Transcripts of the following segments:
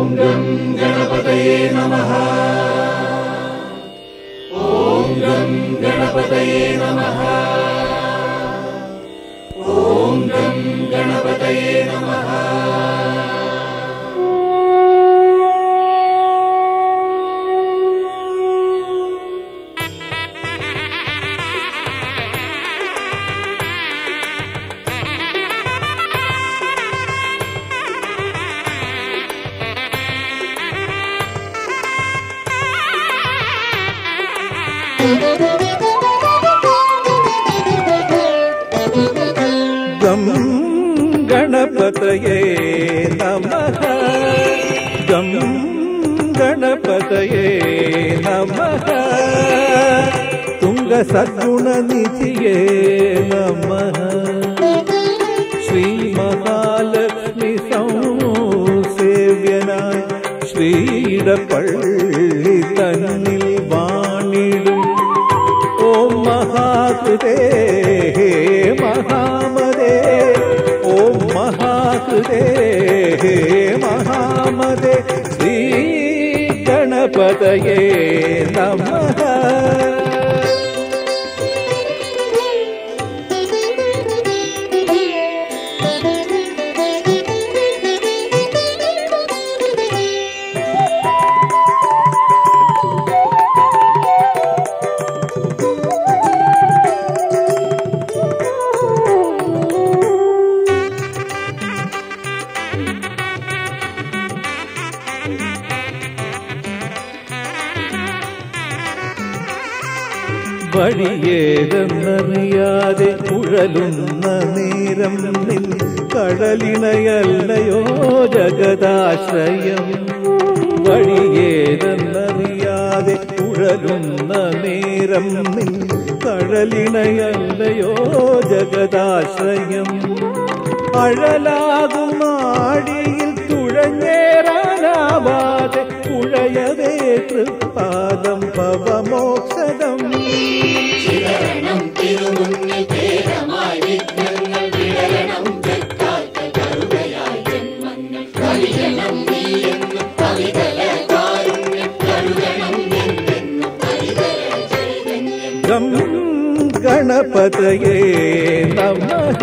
ॐ गं गणपतये नमः ॐ गं गणपतये नमः ॐ गं गणपतये नमः ഗം ഗണപതയേ നമഃ ഗം ഗണപതയേ നമഃ തുംഗ സദ്ഗുണനിധിയേ നമഃ ശ്രീ മഹാലക്ഷ്മി സൗസേവ്യനായി ശ്രീടപ്പള്ളി തന്നിൽ വാണിടും ഓം മഹാകൃതേ ഹേ മഹാമദേ ഓം മഹാകൃതേ ഹേ മഹാമദേ ശ്രീ ഗണപതയേ നമഃ വഴിയേതെന്നറിയാതെ കുഴലുന്ന നേരം നിൻ കടലിണയല്ലയോ ജഗദാശ്രയം വഴിയേതെന്നറിയാതെ കുഴലുന്ന നേരം നിൻ കടലിണയല്ലയോ ജഗദാശ്രയം അഴലാകും ആടിയിൽ തുഴഞ്ഞേറാനാവാതെ കുഴയവേ തൃപ്പാദം ഭവമോക്ഷദം ശിവരണം തിരുമുന്നിൽ പേരമായി വിഘ്നങ്ങൾ വിടരണം തെറ്റാത്ത കരുതയായി ജന്മങ്ങൾ കഴിയണം നീ എന്ന് പവിതല കാരുണ്യം കരുതണം എന്നെന്നും പരിതല ചൈതന്യം ഗം ഗണപതയേ നമഃ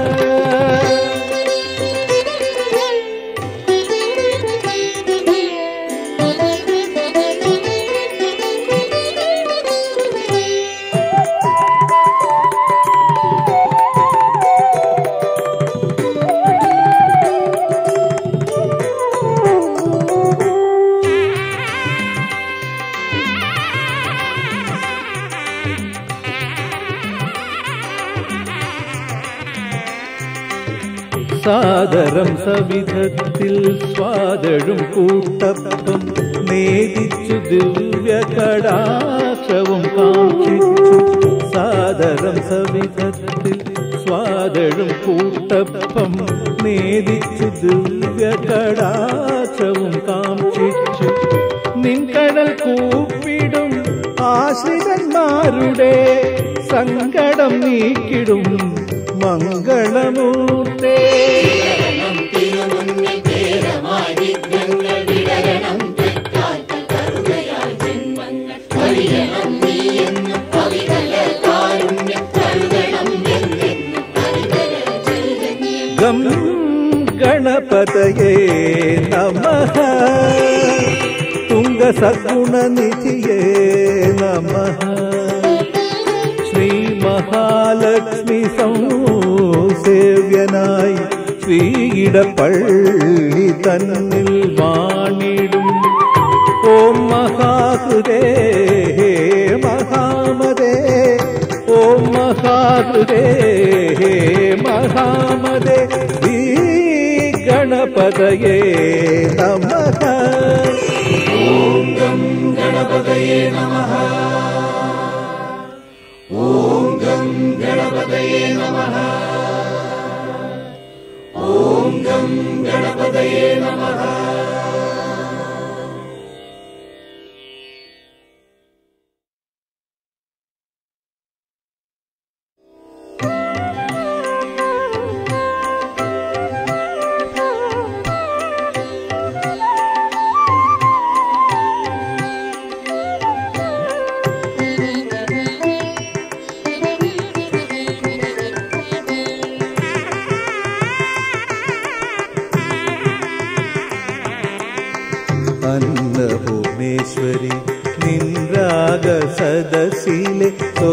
സാദരം സവിധത്തിൽ സ്വാദഴും കൂട്ടപ്പം നേദിച്ചു ദിവ്യ കടാക്ഷവും കാക്ഷിച്ചു സാദരം സവിധത്തിൽ സ്വാദഴും കൂട്ടപ്പം നേദിച്ചു ദിവ്യ കടാക്ഷവും കാക്ഷിച്ചു നിൻകടൽ കൂപ്പിടും ആശ്രിതന്മാരുടെ സങ്കടം നീക്കിടും മംഗളമൂർത്തേ ശരണം തിരുമുന്നിൽ പേരമായി വിഘ്നങ്ങൾ വിടരണം തെറ്റാത്ത കരുതയായി ജന്മങ്ങൾ കഴിയണം നീ എന്ന് പവിതല കാരുണ്യം കരുതണം എന്നെന്നും പരിതല ചൈതന്യം ഗം ഗണപതയേ നമഃ തുംഗ സദ്ഗുണനിധിയേ നമഃ ശ്രീ മഹാലക്ഷ്മി സൗസേവ്യനായി ശ്രീയിടപ്പള്ളി തന്നിൽ വാണിടും ഓം മഹാകൃതേ ഹേ മഹാമദേ ഓം മഹാകൃതേ ഹേ മഹാമദേ ശ്രീ ഗണപതയേ നമഃ ॐ गं गणपतये नमः ॐ गं गणपतये नमः ॐ गं गणपतये नमः Thank അന്നപൂർണേശ്വരി നിൻരാഗ സദസ്സിലെ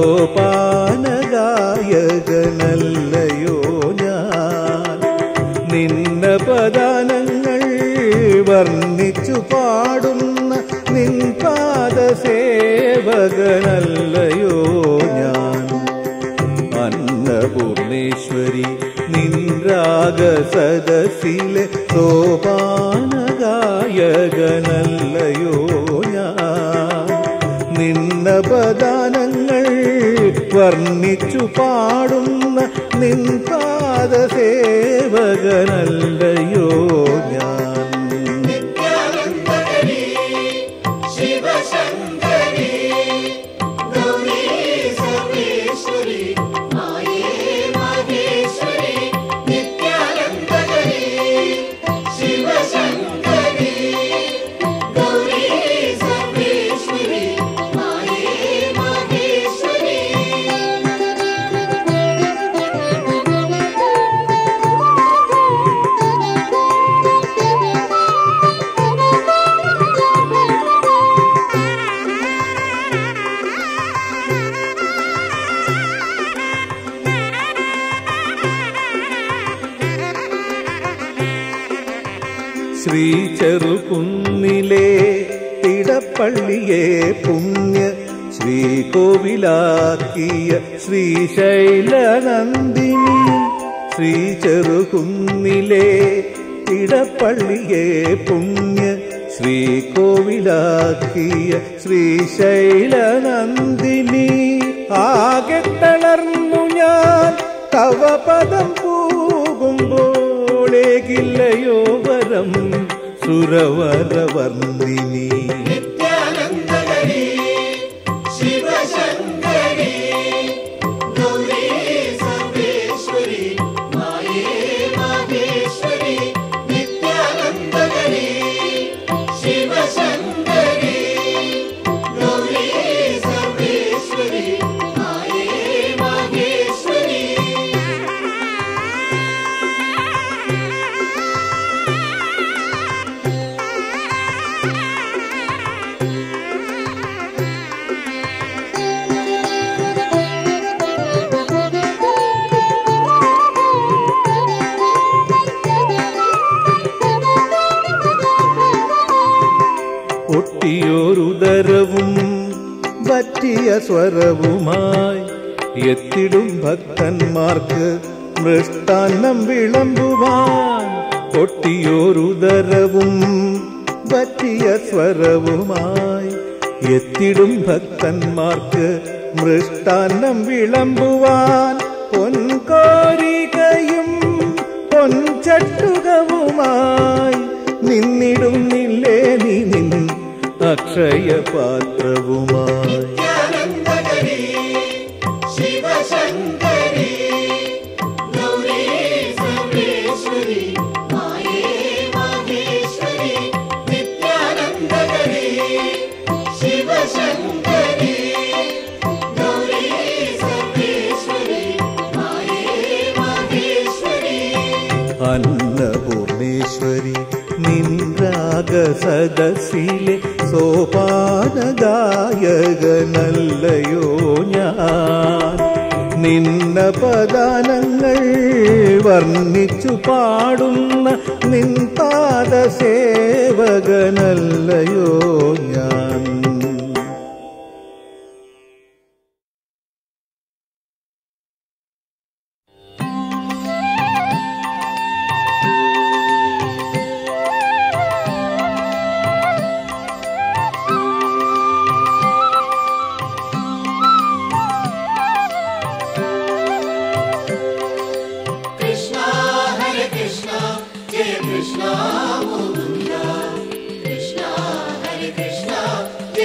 സോപാനഗായകനല്ലയോ ഞാൻ നിന്ന പദാനങ്ങൾ വർണ്ണിച്ചു പാടുന്ന നിൻ പാദസേവകനല്ലയോ ഞാൻ അന്നപൂർണേശ്വരി നിൻരാഗ സദസ്സിലെ സോപാനഗായകനല്ലയോ ഞാൻ നിന്ന പദാനങ്ങൾ വർണ്ണിച്ചു പാടുന്ന നിൻ പാദസേവകനല്ലയോ ഞാൻ നിത്യാനന്ദകരി ശിവശങ്കരി ഗൗരീ സർവേശ്വരി മായേ മഹേശ്വരി നിത്യാനന്ദകരി ശിവശങ്കരി ഗൗരീ സർവേശ്വരി മായേ മഹേശ്വരി ശ്രീ ചെറുകുന്നിലെ തിടപ്പള്ളിയെ പുണ്യ ശ്രീകോവിലാക്കിയ ശ്രീശൈലനന്ദിനി ശ്രീ ചെറുകുന്നിലെ തിടപ്പള്ളിയെ പുണ്യ ശ്രീകോവിലാക്കിയ ശ്രീശൈലനന്ദിനി ആകെ തളർന്നു ഞാൻ തവ പദം പോകുമ്പോളേകില്ലയോ വരം സുരവരവർണ്ണിനി നിത്യാനന്ദകരി ശിവശങ്കരി ഗൗരീ സർവേശ്വരി മായേ മഹേശ്വരി നിത്യാനന്ദകരി ശിവശങ്കരി ഗൗരീ സർവേശ്വരി മായേ മഹേശ്വരി ഒട്ടിയോരുദരവും പറ്റിയ സ്വരവുമായി എത്തിടും ഭക്തന്മാർക്ക് മൃഷ്ടാന്നം വിളമ്പുവാൻ ഒട്ടിയോരുദരവും പറ്റിയ സ്വരവുമായി എത്തിടും ഭക്തന്മാർക്ക് മൃഷ്ടാന്നം വിളമ്പുവാൻ പൊൻകോരികയും പൊൻചട്ടുകവുമായി നിന്നിടുന്നില്ലേ നീ നിൻ അക്ഷയപാത്രവുമായി നിത്യാനന്ദകരി ശിവശങ്കരി ഗൗരീ സർവേശ്വരി മായേ മഹേശ്വരി നിത്യാനന്ദകരി ശിവശങ്കരി ഗൗരീ സർവേശ്വരി മായേ മഹേശ്വരി അന്നപൂർണേശ്വരി നിൻരാഗ സദസ്സിലെ സോപാനഗായകനല്ലയോ ഞാൻ നിന്ന പദാനങ്ങൾ വർണ്ണിച്ചു പാടുന്ന നിൻ പാദസേവകനല്ലയോ ഞാൻ കൃഷ്ണ ഹരേ കൃഷ്ണ ജയ കൃഷ്ണ മുകുന്ദ കൃഷ്ണ ഹരേ കൃഷ്ണ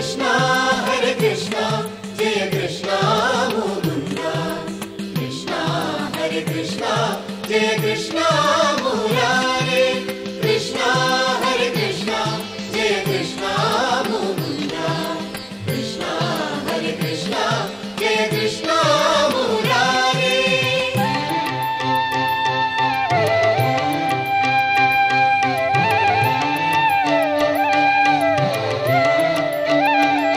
കൃഷ്ണ ഹരേ കൃഷ്ണ ജയ കൃഷ്ണ മുകുന്ദ കൃഷ്ണ ഹരേ കൃഷ്ണ ജയ കൃഷ്ണ മുരാരേ കൃഷ്ണ ഹരേ കൃഷ്ണ ജയ കൃഷ്ണ മുകുന്ദ കൃഷ്ണ ഹരേ കൃഷ്ണ ജയ കൃഷ്ണ മുരാരേ ും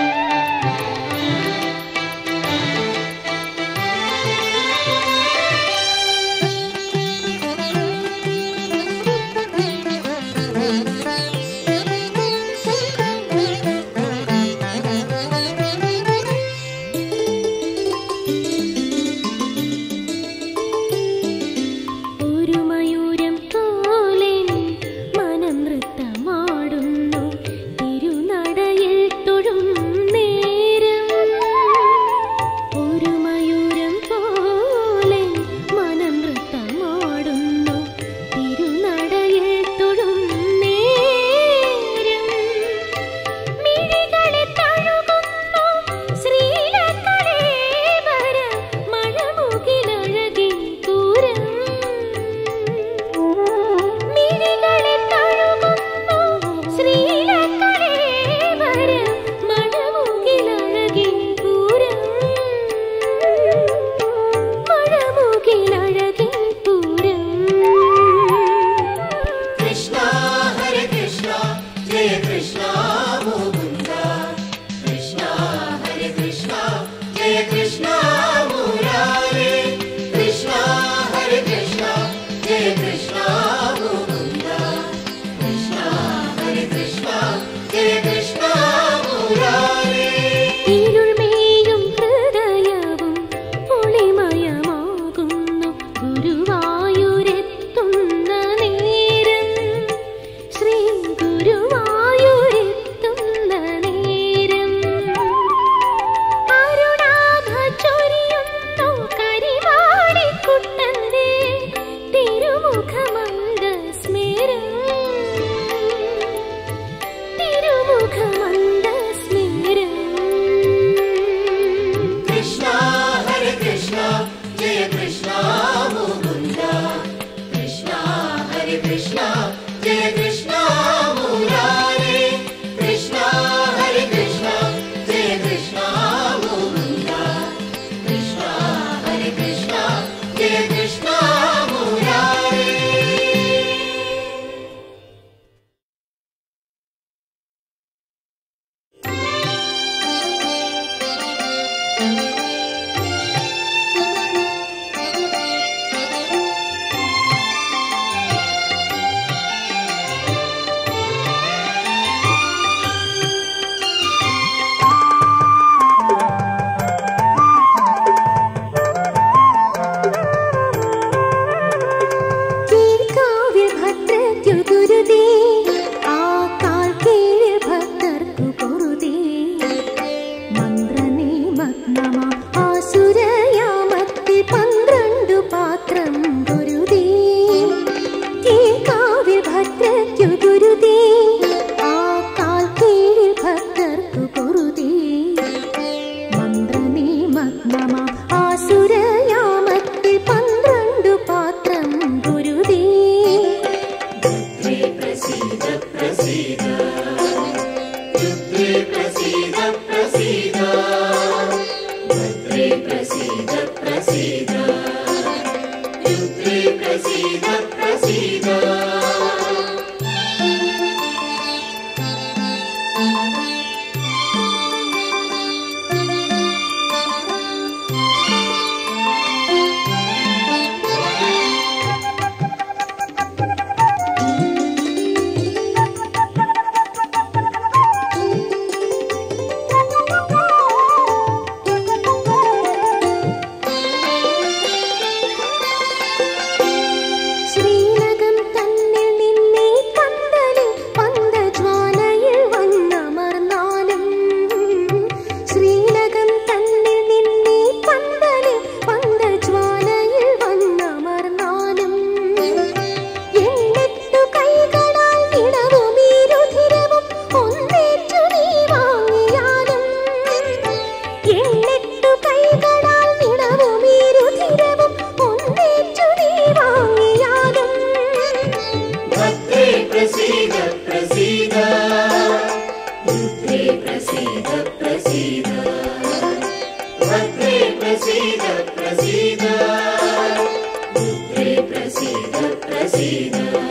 प्रसीद भद्रे प्रसीद प्रसीद रुद्रे प्रसीद प्रसीद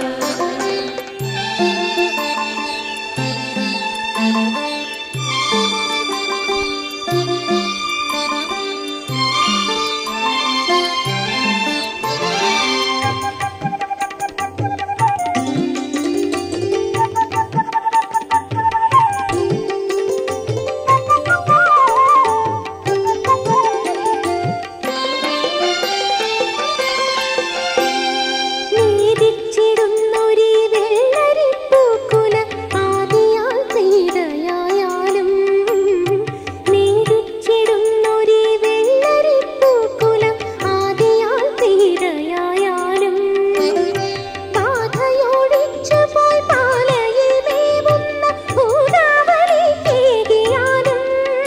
നീതിച്ചിടുന്നൊരീ വെള്ളരിപ്പൂക്കുല ആദിയാൽ തീരയായാലും നീതിച്ചിടുന്നൊരീ വെള്ളരിപ്പൂക്കുല ആദിയാൽ തീരയായാലും ബാധയോടിച്ചു പോയി പാലയിൽ മേവുന്ന ഭൂതാവലി കേകിയാലും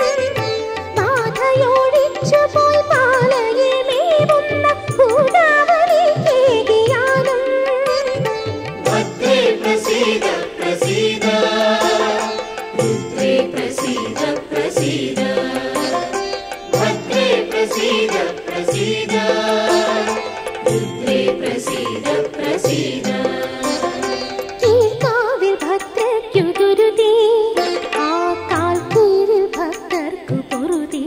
ബാധയോടിച്ചു പോയി പാലയിൽ മേവുന്ന ഭൂതാവലി കേകിയാലും भद्रे प्रसीद प्रसीद रुद्रे प्रसीद प्रसीद भद्रे प्रसीद प्रसीद रुद्रे प्रसीद प्रसीद കീഴ്ക്കാവിൽ ഭദ്രയ്ക്കു തുരുതി ആ കാൽ കീഴിൽ ഭക്തർക്കു പൊറുതി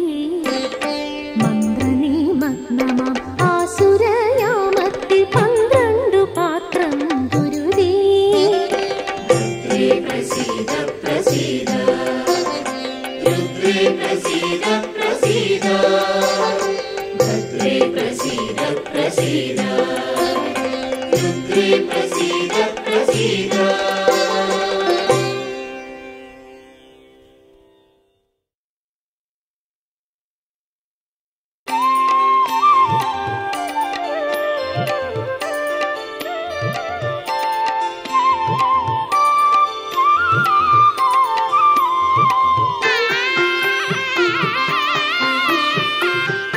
മന്ത്രനിമഗ്നമാം ആസുരയാമത്തിൽ പന്ത്രണ്ടു പാത്രം ഗുരുതി भद्रे प्रसीद प्रसीद रुद्रे प्रसीद प्रसीद भद्रे प्रसीद प्रसीद रुद्रे प्रसीद प्रसीद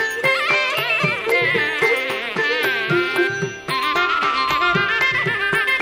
ും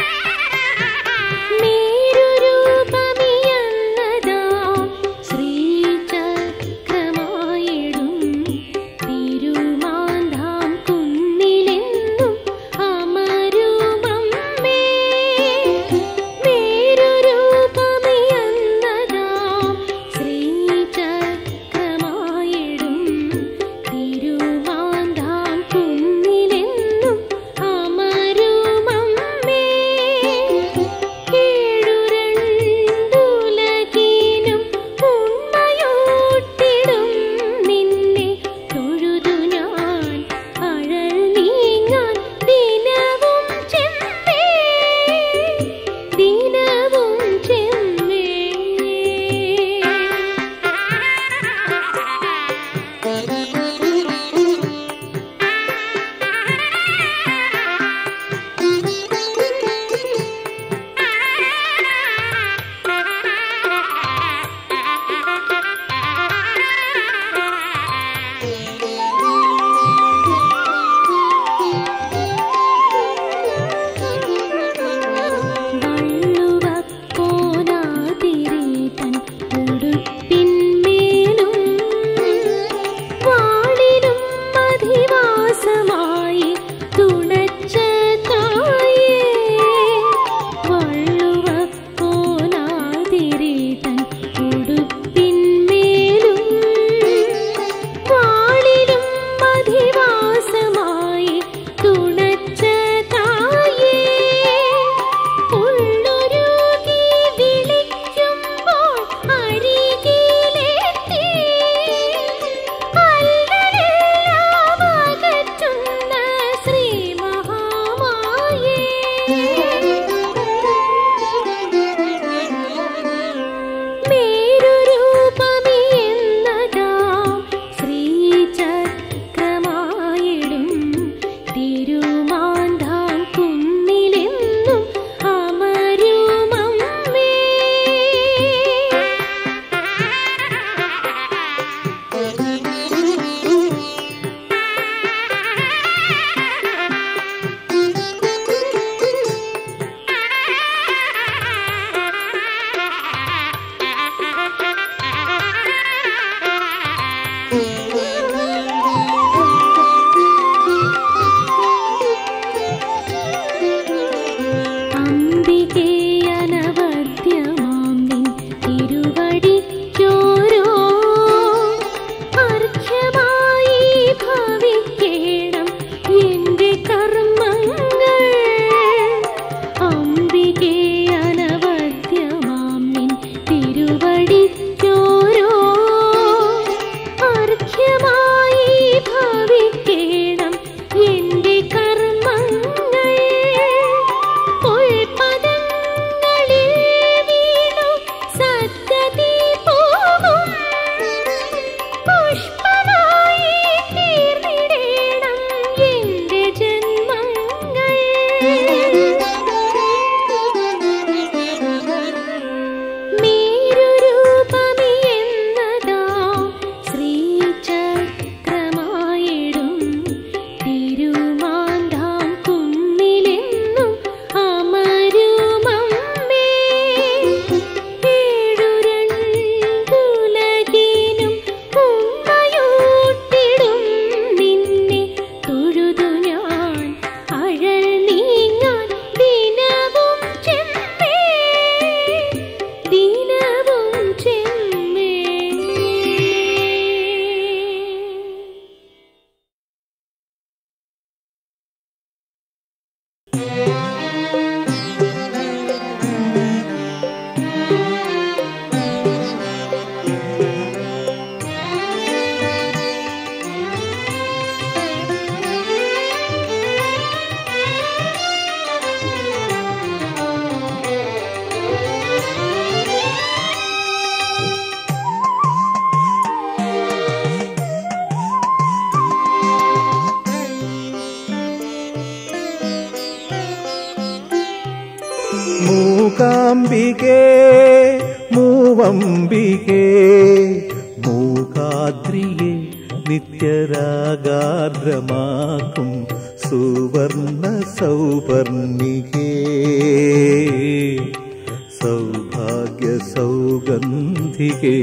മൂകാംബികേ മൂവംബികേ മൂകാദ്രിയെ നിത്യരാഗാർദ്രമാക്കും സുവർണ സൗവർണികേ സൗഭാഗ്യ സൗഗന്ധികേ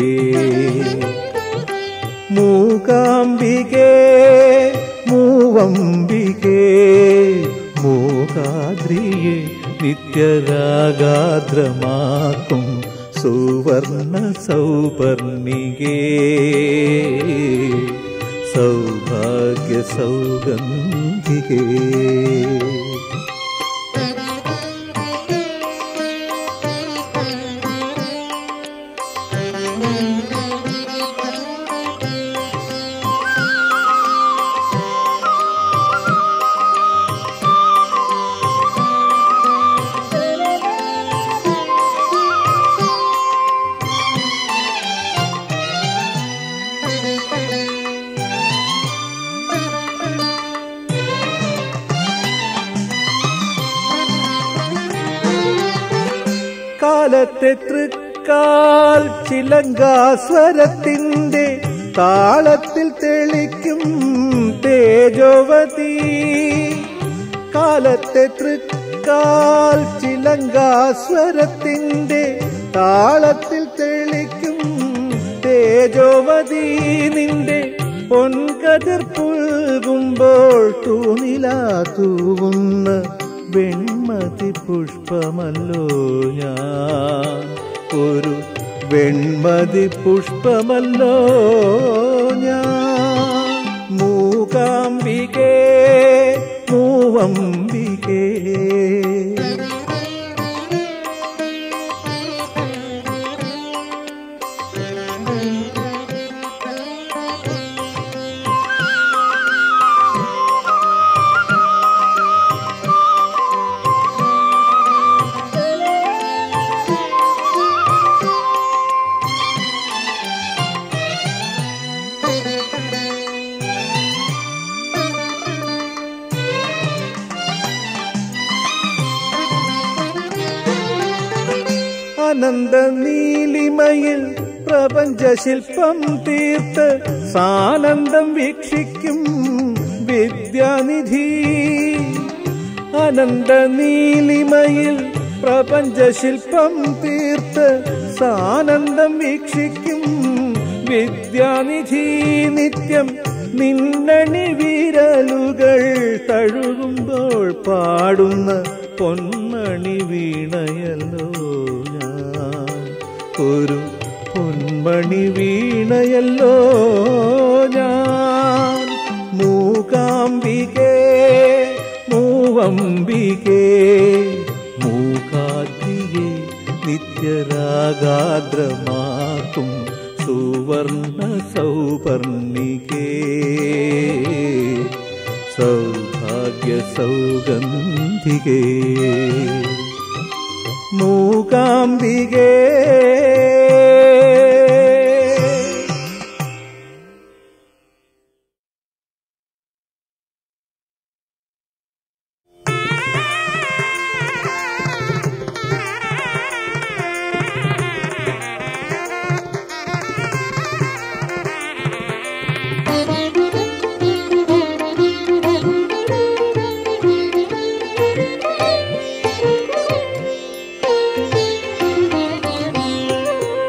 മൂകാംബികേ മൂവംബികേ മൂകാദ്രിയെ നിത്യരാഗാദ്രമാക്കും സുവർണ സൗപർണികേ സൗഭാഗ്യ സൗഗന്ധികേ കാലത്തെ തൃക്കാൽ ചിലങ്കാസ്വരത്തിന്റെ താളത്തിൽ തെളിക്കും തേജോവതി കാലത്തെ തൃക്കാൽ ചിലങ്കാസ്വരത്തിന്റെ താളത്തിൽ തെളിക്കും തേജോവതി നിന്റെ പൊൻകതിർ പുൽകുമ്പോൾ തൂനിലാ തൂവുന്ന വെൺമതി പുഷ്പമല്ലോ ഞാൻ ഒരു വെൺമതി പുഷ്പമല്ലോ ഞാൻ മൂകാംബികേ മൂവംബികേ അനന്ത നീലിമയിൽ പ്രപഞ്ച ശില്പം തീർത്ത് സാനന്ദം വീക്ഷിക്കും വിദ്യാനിധി അനന്ത നീലിമയിൽ പ്രപഞ്ച ശില്പം തീർത്ത് സാനന്ദം വീക്ഷിക്കും വിദ്യാനിധി നിത്യം നിന്നണി വിരലുകൾ തഴുകുമ്പോൾ പാടുന്ന പൊന്മണി വീണയല്ലോ ഞാൻ ഒരു പൊന്മണി വീണയല്ലോ ഞാൻ മൂകാംബികേ മൂവംബികേ മൂകാദ്രിയെ നിത്യരാഗാദ്രമാക്കും സുവർണ സൗപർണികേ സൗഭാഗ്യ സൗഗന്ധികേ മൂകാംബികേ Thank you.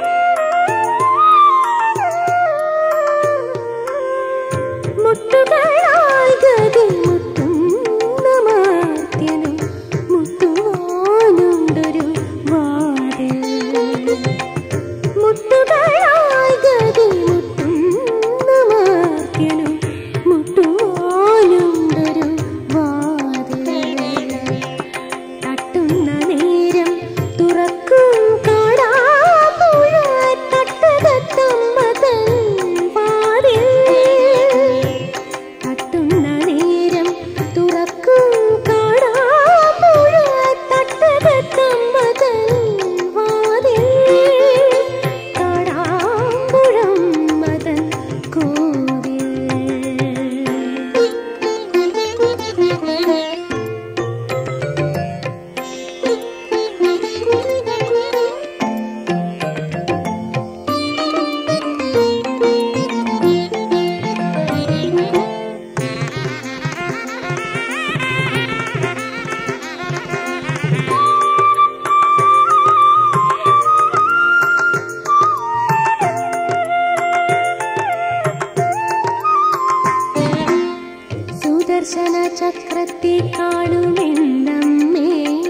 ചക്രത്തെ കാണുമെന്നമ്മേ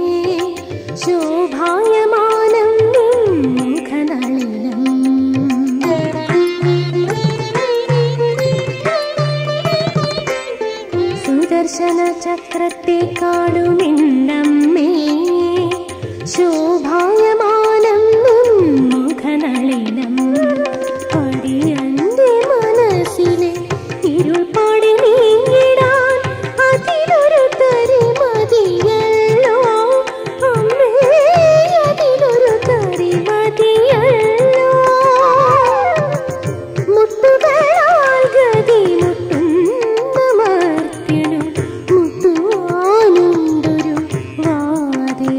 ശോഭായമാനം മുഖനളിനം സുദർശന ചക്രത്തെ കാണുമെന്നമ്മേ ശോഭായമാനം മുഖനളിനം അടിയന്റെ മനസ്സിലെ ഇരുൾ പാടി നീങ്ങിടാൻ അതിലൊരു തരി മതിയല്ലോ അമ്മേ അതിലൊരു തരി മതിയല്ലോ മുത്തുകളാൽ ഗതി മുട്ടുന്ന മർത്യനും മുത്തുവാനുണ്ടൊരു വാതിൽ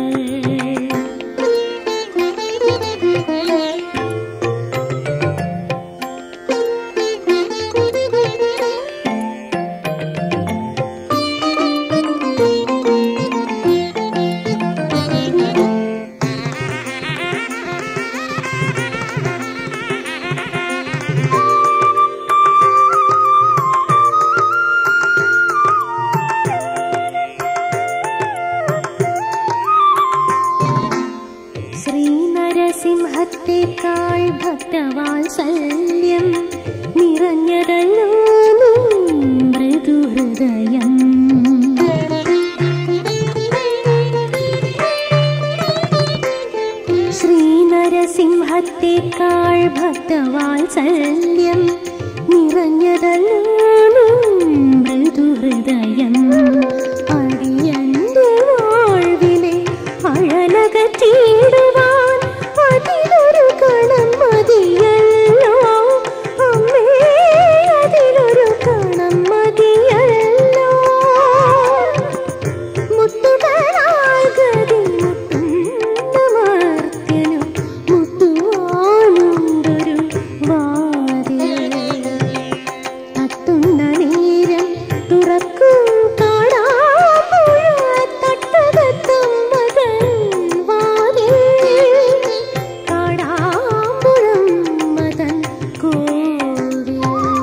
ശ്രീനരസിംഹത്തെക്കാൾ ഭക്തവാത്സല്യം നിറഞ്ഞതല്ലോ നിൻ മൃദുഹൃദയം ശ്രീനരസിംഹത്തെക്കാൾ ഭക്തവാത്സല്യം നിറഞ്ഞതല്ലോ നിൻ മൃദുഹൃദയം അടിയന്റെ വാഴ്വിലെ അഴലകറ്റിടുവാൻ അതിലൊരു കണം മതിയല്ലോ അമ്മേ അതിലൊരു കണം മതിയല്ലോ മുത്തുകളാൽ ഗതി മുട്ടുന്ന മർത്യനും മുത്തുവാനുണ്ടൊരു വാതിൽ തട്ടുന്ന നേരം തുറക്കും കാണാമ്പുഴ തട്ടകത്തും മകൻ വാതിൽ കാണാമ്പുഴം മകൻ കോവിൽ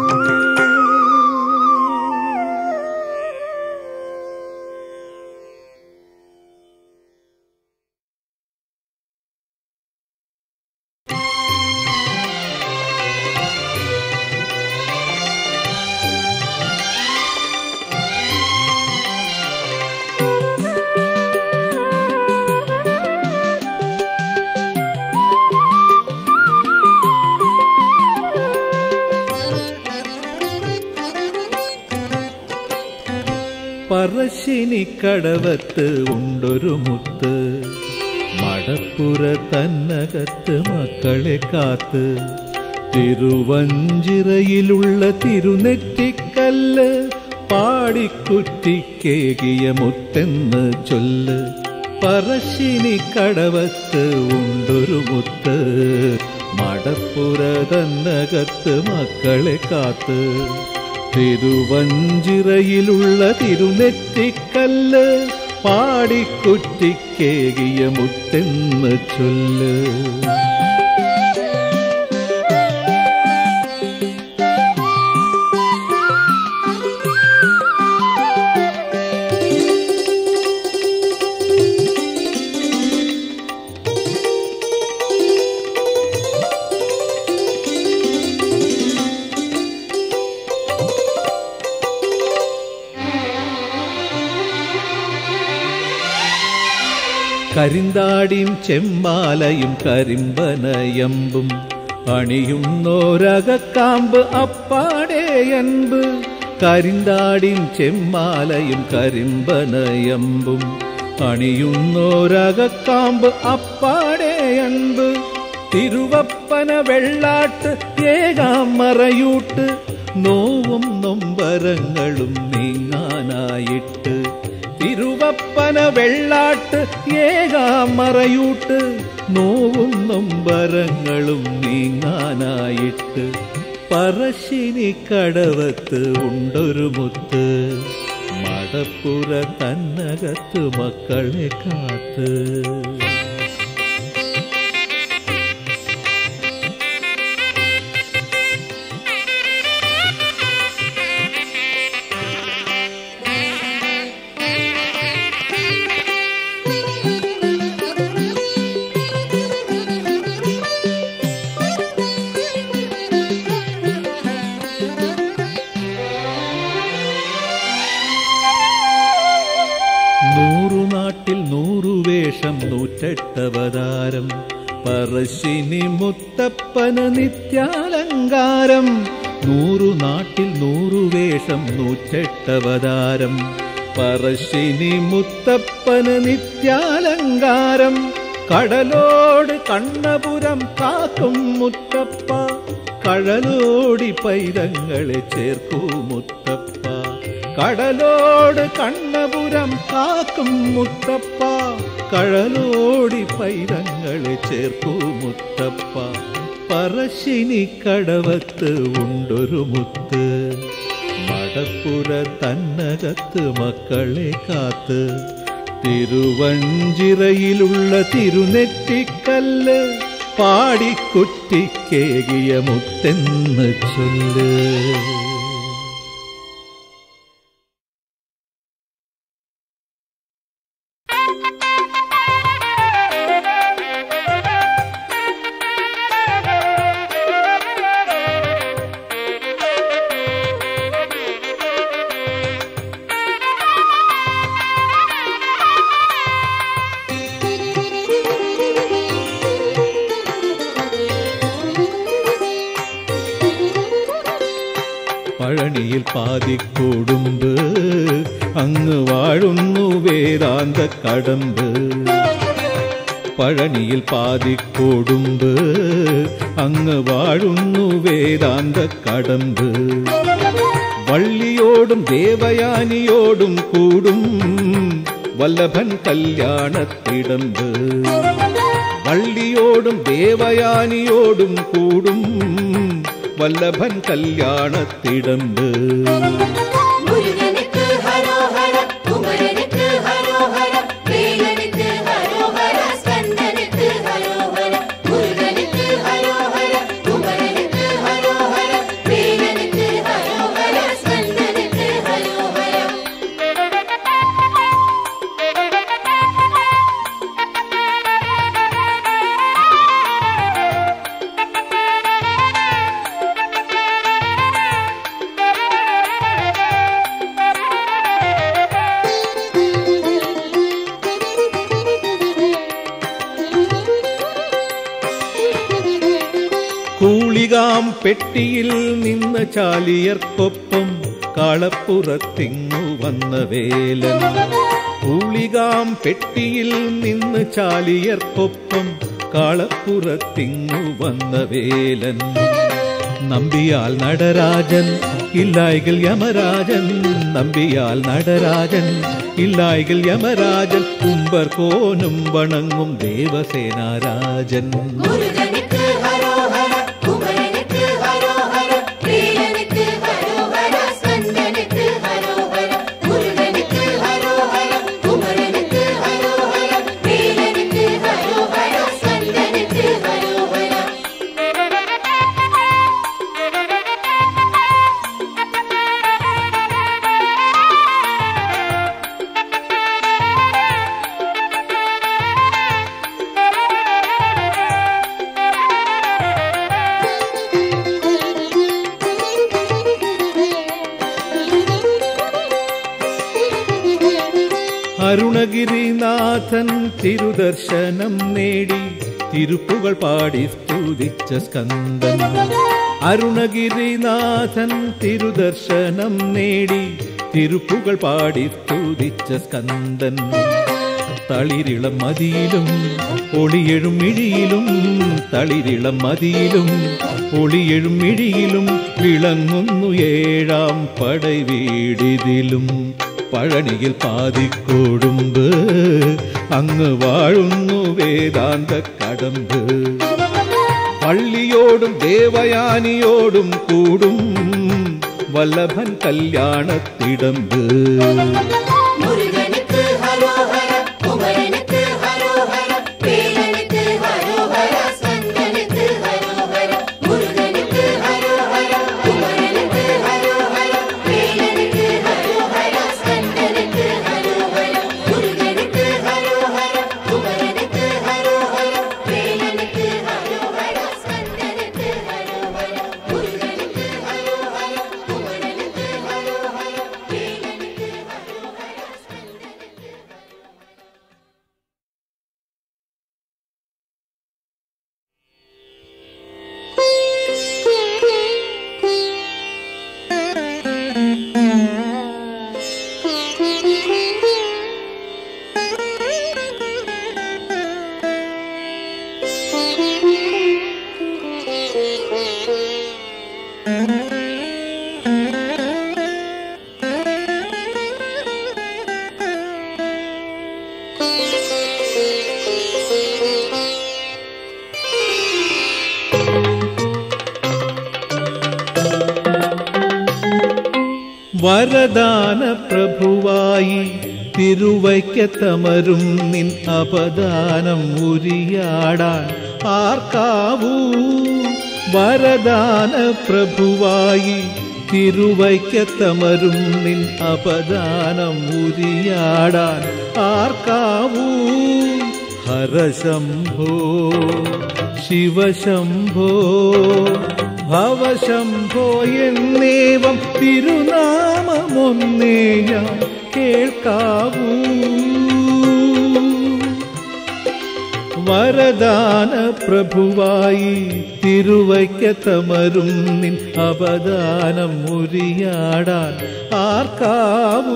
പറശ്ശിനിക്കടവത്ത് ഉണ്ടൊരു മുത്ത് മടപ്പുര തന്നകത്ത് മക്കളെ കാത്ത് തിരുവഞ്ചിറയിലുള്ള തിരുനെറ്റിക്കല്ല് പാടിക്കുറ്റിക്കേകിയ മുത്തെന്ന് ചൊല്ല് പറശ്ശിനിക്കടവത്ത് ഉണ്ടൊരു മുത്ത് മടപ്പുര തന്നകത്ത് മക്കളെ കാത്ത് തിരുവഞ്ചിറയിലുള്ള തിരുനെറ്റിക്കല്ല് പാടിക്കുറ്റിക്കേകിയ മുത്തെന്ന് ചൊല്ല് കരിന്താടിയും ചെമ്മാലയും കരിമ്പനയമ്പും അണിയുന്നോരകക്കാമ്പ് അപ്പാടേയൻപ് കരിന്താടിയും ചെമ്മാലയും കരിമ്പനയമ്പും അണിയുന്നോരകക്കാമ്പ് അപ്പാടേയൻപ് തിരുവപ്പന വെള്ളാട്ട് ഏകാം മറയൂട്ട് നോവും നൊമ്പരങ്ങളും നീങ്ങാനായിട്ട് തിരുവപ്പന വെള്ളാട്ട് ഏകാം മറയൂട്ട് നോവും നൊമ്പരങ്ങളും നീങ്ങാനായിട്ട് പറശ്ശിനി കടവത്ത് ഉണ്ടൊരു മുത്ത് മടപ്പുര തന്നകത്ത് മക്കളെ കാത്ത് ും നൂറ്റെട്ടവതാരം പറശ്ശിനി മുത്തപ്പന് നിത്യാലങ്കാരം നൂറു നാട്ടിൽ നൂറു വേഷം നൂറ്റെട്ടവതാരം പറശ്ശിനി മുത്തപ്പന് നിത്യാലങ്കാരം കടലോട് കണ്ണപുരം കാക്കും മുത്തപ്പ കടലോടി പൈതങ്ങളെ ചേർക്കൂ മുത്തപ്പ കടലോട് കണ്ണപുരം കാക്കും മുത്തപ്പ കടലോടി പൈതങ്ങളെ ചേർക്കൂ മുത്തപ്പ പറശ്ശിനി കടവത്ത് ഉണ്ടൊരു മുത്ത് മടപ്പുര തന്നകത്ത് മക്കളെ കാത്ത് തിരുവഞ്ചിറയിലുള്ള തിരുനെറ്റിക്കല്ല് പാടിക്കുറ്റിക്കേകിയ മുത്തെന്ന് ചൊല്ല് പഴനിയിൽ പാതിക്കൊടുമ്പ് അങ്ങ് വാഴുന്നു വേദാന്ത കടമ്പ് പഴനിയിൽ പാതിക്കൊടുമ്പ് അങ്ങ് വാഴുന്നു വേദാന്ത കടമ്പ് വള്ളിയോടും ദേവയാനിയോടും കൂടും വല്ലഭൻ കല്യാണത്തിടമ്പ് വള്ളിയോടും ദേവയാനിയോടും കൂടും വല്ലഭൻ കല്യാണത്തിടമ്പ് മുരുകനുക്ക് ഹരോഹര കുമരനുക്ക് ഹരോഹര വേലനുക്ക് ഹരോഹര സ്കന്ദനുക്ക് ഹരോഹര മുരുകനുക്ക് ഹരോഹര കുമരനുക്ക് ഹരോഹര വേലനുക്ക് ഹരോഹര സ്കന്ദനുക്ക് ഹരോഹര കൂളികാം പെട്ടിയിൽ നിന്ന് ചാലിയർക്കൊപ്പം കാളപ്പുറത്തിങ്ങു വന്ന വേലൻ കൂളികാം പെട്ടിയിൽ നിന്ന് ചാലിയർക്കൊപ്പം കാളപ്പുറത്തിങ്ങു വന്ന വേലൻ നമ്പിയാൽ നടരാജൻ ഇല്ലായ്കൾ യമരാജൻ നമ്പിയാൽ നടരാജൻ ഇല്ലായ്കൾ യമരാജൻ കുമ്പർ കോനും വണങ്ങും ദേവസേനാരാജൻ മുരുകനുക്ക് ഹരോഹര കുമരനുക്ക് ഹരോഹര വേലനുക്ക് ഹരോഹര സ്കന്ദനുക്ക് ഹരോഹര മുരുകനുക്ക് ഹരോഹര കുമരനുക്ക് ഹരോഹര വേലനുക്ക് ഹരോഹര സ്കന്ദനുക്ക് ഹരോഹര അരുണഗിരിനാഥൻ തിരുദർശനം നേടി തിരുപ്പുകൾ പാടി സ്തുതിച്ച സ്കന്ദൻ അരുണഗിരിനാഥൻ തിരുദർശനം നേടി തിരുപ്പുകൾ പാടി സ്തുതിച്ച സ്കന്ദൻ തളിരിളം മതിയിലും ഒളിയെഴും മിഴിയിലും തളിരിളം മതിയിലും ഒളിയെഴും മിഴിയിലും വിളങ്ങുന്നു ഏഴാം പടവീടിതിലും പഴനിയിൽ പാതിക്കൊടുമ്പ് അങ്ങ് വാഴുന്നു വേദാന്ത കടമ്പ് പള്ളിയോടും ദേവയാനിയോടും കൂടും വല്ലഭൻ കല്യാണത്തിടമ്പ് മുരുകനുക്ക് ഹരോഹര കുമരനുക്ക് ഹരോഹര വേലനുക്ക് ഹരോഹര സ്കന്ദനുക്ക് ഹരോഹര മുരുകനുക്ക് ഹരോഹര കുമരനുക്ക് ഹരോഹര വേലനുക്ക് ഹരോഹര സ്കന്ദനുക്ക് ഹരോഹര മുരുകനുക്ക് ഹരോഹര കുമരനുക്ക് ഹരോഹര വേലനുക്ക് ഹരോഹര സ്കന്ദനുക്ക് ഹരോഹര മുരുകനുക്ക് ഹരോഹര കുമരനുക്ക് ഹരോഹര വേലനുക്ക് ഹരോഹര വരദാന പ്രഭുവായി തിരുവയ്ക്കത്തമരും നിൻ അപദാനം ഉരിയാടാൻ ആർക്കാവൂ വരദാന പ്രഭുവായി തിരുവയ്ക്കത്തമരും നിൻ അപദാനം ഉരിയാടാൻ ആർക്കാവൂ ഹരശംഭോ ശിവശംഭോ ഭവശംഭോ എന്നേവം തിരുനാമമൊന്നേ ഞാൻ കേൾക്കാവൂ വരദാന പ്രഭുവായി തിരുവയ്ക്കത്തമരും നിൻ അപദാനം മുരിയാടാൻ ആർക്കാവൂ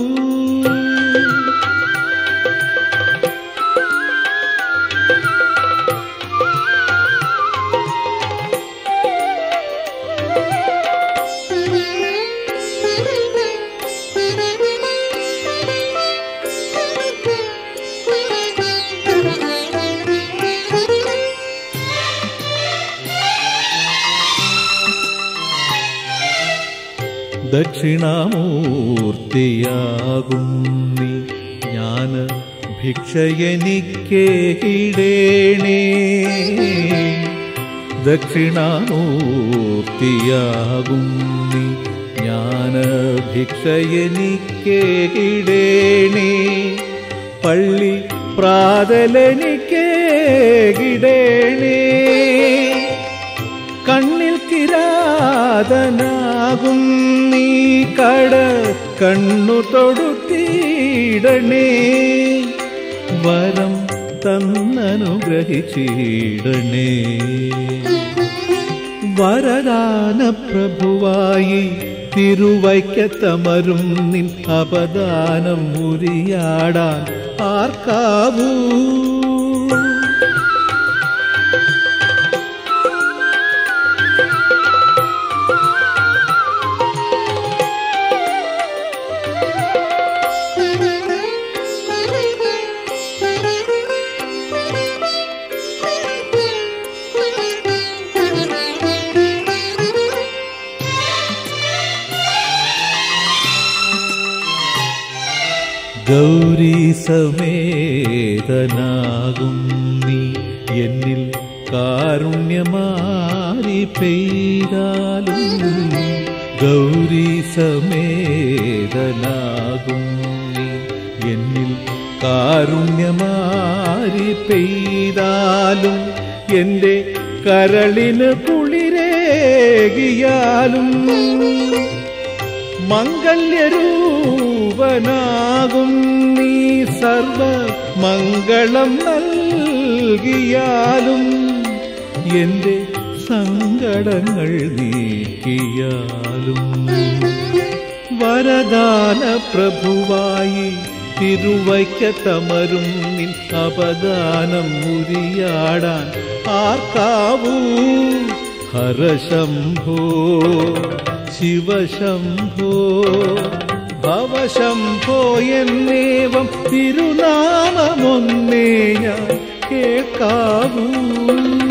ദക്ഷിണാമൂർത്തിയാകും നീ ജ്ഞാന ഭിക്ഷയനിക്കേടേണേ ദക്ഷിണാമൂർത്തിയാകും നീ ജ്ഞാന ഭിക്ഷയനിക്കേടേണേ പള്ളി പ്രാതലനിക്കേകിടേണേ കണ്ണിൽ കിരാതനാകും നീ കട കണ്ണു തൊടുത്തിടണേ വരം തന്നനുഗ്രഹിച്ചിടണേ വരദാന പ്രഭുവായി തിരുവയ്ക്കത്തമരും നിൻ അപദാനം മുരിയാടാൻ ആർക്കാവൂ ഗൗരി സമേതനാകും നീ എന്നിൽ കാരുണ്യമാരി പെയ്താലും ഗൗരി സമേതനാകും നീ എന്നിൽ കാരുണ്യമാരി പെയ്താലും എൻ്റെ കരളിന് കുളിരേകിയാലും മംഗല്യരൂപനാകും നീ സർവ മംഗളം നൽകിയാലും എൻ്റെ സങ്കടങ്ങൾ നീക്കിയാലും വരദാന പ്രഭുവായി തിരുവയ്ക്കത്തമരും നിൻ അപദാനം മുരിയാടാൻ ആർക്കാവൂ ഹരശംഭോ ശിവശംഭോ ഭവശംഭോ എന്നേവം തിരുനാമമൊന്നേ ഞാൻ കേൾക്കാവൂ